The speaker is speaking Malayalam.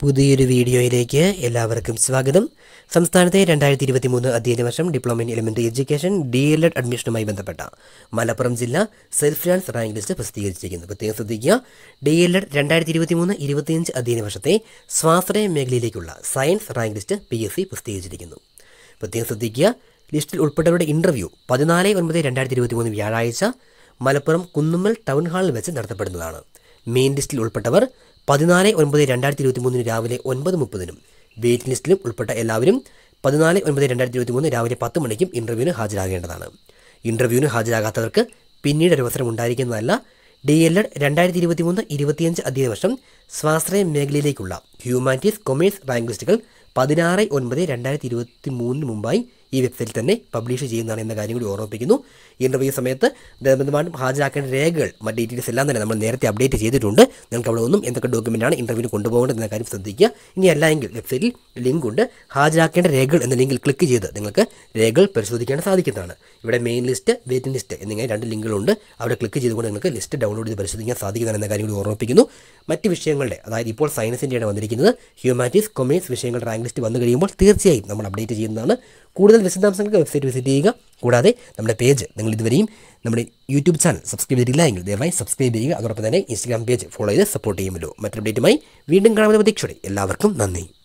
പുതിയൊരു വീഡിയോയിലേക്ക് എല്ലാവർക്കും സ്വാഗതം സംസ്ഥാനത്തെ രണ്ടായിരത്തി ഇരുപത്തി മൂന്ന് അധ്യയന വർഷം diploma in elementary education D L Ed അഡ്മിഷനുമായി ബന്ധപ്പെട്ട മലപ്പുറം ജില്ല സെൽഫ് ഫിനാൻസ് റാങ്ക് ലിസ്റ്റ് പ്രസിദ്ധീകരിച്ചിരിക്കുന്നു പ്രത്യേകം ശ്രദ്ധിക്കുക ഡി എൽ എഡ് രണ്ടായിരത്തി ഇരുപത്തി മൂന്ന് ഇരുപത്തിയഞ്ച് അധ്യയന വർഷത്തെ സ്വാശ്രയ മേഖലയിലേക്കുള്ള science rank list P S C പ്രസിദ്ധീകരിച്ചിരിക്കുന്നു പ്രത്യേകം ശ്രദ്ധിക്കുക ലിസ്റ്റിൽ ഉൾപ്പെട്ടവരുടെ ഇൻ്റർവ്യൂ പതിനാല് ഒൻപത് രണ്ടായിരത്തി ഇരുപത്തി മൂന്ന് വ്യാഴാഴ്ച മലപ്പുറം കുന്നുമ്മൽ ടൗൺ ഹാളിൽ വെച്ച് നടത്തപ്പെടുന്നതാണ് മെയിൻ ലിസ്റ്റിൽ ഉൾപ്പെട്ടവർ പതിനാല് ഒൻപത് രണ്ടായിരത്തി ഇരുപത്തി മൂന്നിന് രാവിലെ ഒൻപത് മുപ്പതിനും വെയിറ്റിംഗ് ലിസ്റ്റിലും ഉൾപ്പെട്ട എല്ലാവരും പതിനാല് ഒൻപത് രണ്ടായിരത്തി ഇരുപത്തി മൂന്ന് രാവിലെ പത്ത് മണിക്കും ഇൻ്റർവ്യൂവിന് ഹാജരാകേണ്ടതാണ് ഇൻ്റർവ്യൂവിന് ഹാജരാകാത്തവർക്ക് പിന്നീട് ഒരു അവസരം ഉണ്ടായിരിക്കുന്നതല്ല ഡി എൽ എഡ് രണ്ടായിരത്തി ഇരുപത്തി മൂന്ന് ഇരുപത്തിയഞ്ച് അധ്യയന വർഷം സ്വാശ്രയ മേഖലയിലേക്കുള്ള ഹ്യൂമാനിറ്റീസ് കൊമേഴ്സ് റാങ്ക് ലിസ്റ്റുകൾ പതിനാറ് ഒൻപത് രണ്ടായിരത്തി ഇരുപത്തി മൂന്നിന് മുമ്പായി ഈ വെബ്സൈറ്റിൽ തന്നെ പബ്ലിഷ് ചെയ്യുന്നതാണ് എന്ന കാര്യം കൂടി ഓർമ്മിപ്പിക്കുന്നു ഇൻ്റർവ്യൂ സമയത്ത് ബന്ധമായിട്ടും ഹാജരാക്കേണ്ട രേഖകൾ മറ്റ് ഡീറ്റെയിൽസ് എല്ലാം തന്നെ നമ്മൾ നേരത്തെ അപ്ഡേറ്റ് ചെയ്തിട്ടുണ്ട് നിങ്ങൾക്ക് അവിടെ ഒന്നും എന്തൊക്കെ ഡോക്യുമെൻ്റാണ് ഇൻ്റർവ്യൂവിന് കൊണ്ടുപോകേണ്ടത് എന്ന കാര്യം ശ്രദ്ധിക്കുക ഇനി അല്ല എങ്കിൽ വെബ്സൈറ്റിൽ ലിങ്ക് ഉണ്ട് ഹാജരാക്കേണ്ട രേഖകൾ എന്ന ലിങ്കിൽ ക്ലിക്ക് ചെയ്ത് നിങ്ങൾക്ക് രേഖകൾ പരിശോധിക്കാൻ സാധിക്കുന്നതാണ് ഇവിടെ മെയിൻ ലിസ്റ്റ് വെയിറ്റിംഗ് ലിസ്റ്റ് എന്നിങ്ങനെ രണ്ട് ലിങ്കുകളുണ്ട് അവിടെ ക്ലിക്ക് ചെയ്തുകൊണ്ട് നിങ്ങൾക്ക് ലിസ്റ്റ് ഡൗൺലോഡ് ചെയ്ത് പരിശോധിക്കാൻ സാധിക്കുന്നതാണ് എന്ന കാര്യം കൂടി ഓർമ്മിപ്പിക്കുന്നു മറ്റ് വിഷയങ്ങളുടെ അതായത് ഇപ്പോൾ സയൻസിൻ്റെയാണ് വന്നിരിക്കുന്നത് ഹ്യൂമാനിറ്റീസ് കൊമേഴ്സ് വിഷയങ്ങളുടെ റാങ്ക് ലിസ്റ്റ് വന്നു കഴിയുമ്പോൾ തീർച്ചയായും നമ്മൾ അപ്ഡേറ്റ് ചെയ്യുന്നതാണ് കൂടുതൽ വിശദാംശങ്ങൾക്ക് വെബ്സൈറ്റ് വിസിറ്റ് ചെയ്യുക കൂടാതെ നമ്മുടെ പേജ് നിങ്ങൾ ഇതുവരെയും നമ്മുടെ യൂട്യൂബ് ചാനൽ സബ്സ്ക്രൈബ് ചെയ്തിട്ടില്ല എങ്കിൽ ദയവായി സബ്സ്ക്രൈബ് ചെയ്യുക അതോടൊപ്പം തന്നെ ഇൻസ്റ്റാഗ്രാം പേജ് ഫോളോ ചെയ്ത് സപ്പോർട്ട് ചെയ്യുമല്ലോ മറ്റൊരു അപ്ഡേറ്റുമായി വീണ്ടും കാണുന്ന പ്രതീക്ഷയോടെ എല്ലാവർക്കും നന്ദി